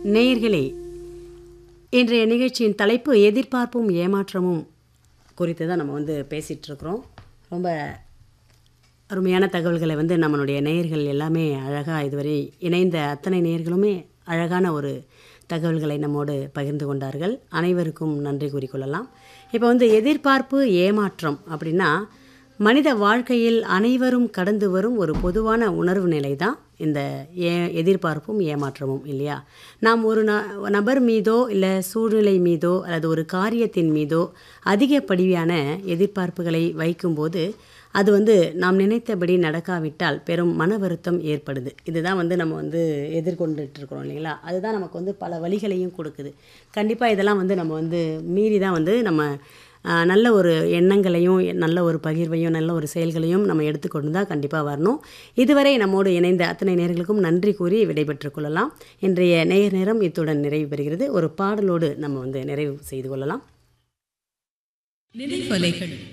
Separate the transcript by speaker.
Speaker 1: நேயர்களே இன்றைய நிகழ்ச்சியின் தலைப்பு எதிர்பார்ப்பும் ஏமாற்றமும் குறித்து தான் நம்ம வந்து பேசிகிட்டு இருக்கிறோம் ரொம்ப அருமையான தகவல்களை வந்து நம்மளுடைய நேயர்கள் எல்லாமே அழகாக இதுவரை இணைந்த அத்தனை நேயர்களுமே அழகான ஒரு தகவல்களை நம்மோடு பகிர்ந்து கொண்டார்கள் அனைவருக்கும் நன்றி கூறிக்கொள்ளலாம் இப்போ வந்து எதிர்பார்ப்பு ஏமாற்றம் அப்படின்னா மனித வாழ்க்கையில் அனைவரும் கடந்து வரும் ஒரு பொதுவான உணர்வு நிலை தான் இந்த ஏ எதிர்பார்ப்பும் ஏமாற்றமும் இல்லையா நாம் ஒரு ந நபர் மீதோ இல்லை சூழ்நிலை மீதோ அல்லது ஒரு காரியத்தின் மீதோ அதிகப்படியான எதிர்பார்ப்புகளை வைக்கும்போது அது வந்து நாம் நினைத்தபடி நடக்காவிட்டால் பெரும் மன வருத்தம் ஏற்படுது இதுதான் வந்து நம்ம வந்து எதிர்கொண்டுட்டு இருக்கிறோம் இல்லைங்களா அதுதான் நமக்கு வந்து பல வழிகளையும் கொடுக்குது கண்டிப்பாக இதெல்லாம் வந்து நம்ம வந்து மீறி தான் வந்து நம்ம ஆஹ், நல்ல ஒரு எண்ணங்களையும் நல்ல ஒரு பகிர்வையும் நல்ல ஒரு செயல்களையும் நம்ம எடுத்துக்கொண்டு தான் கண்டிப்பாக வரணும் இதுவரை நம்மோடு இணைந்த அத்தனை நேர்களுக்கும் நன்றி கூறி விடைபெற்றுக் கொள்ளலாம் இன்றைய நேயர் நேரம் இத்துடன் நிறைவு பெறுகிறது ஒரு பாடலோடு நம்ம வந்து நிறைவு செய்து கொள்ளலாம்
Speaker 2: நினைவலைகள்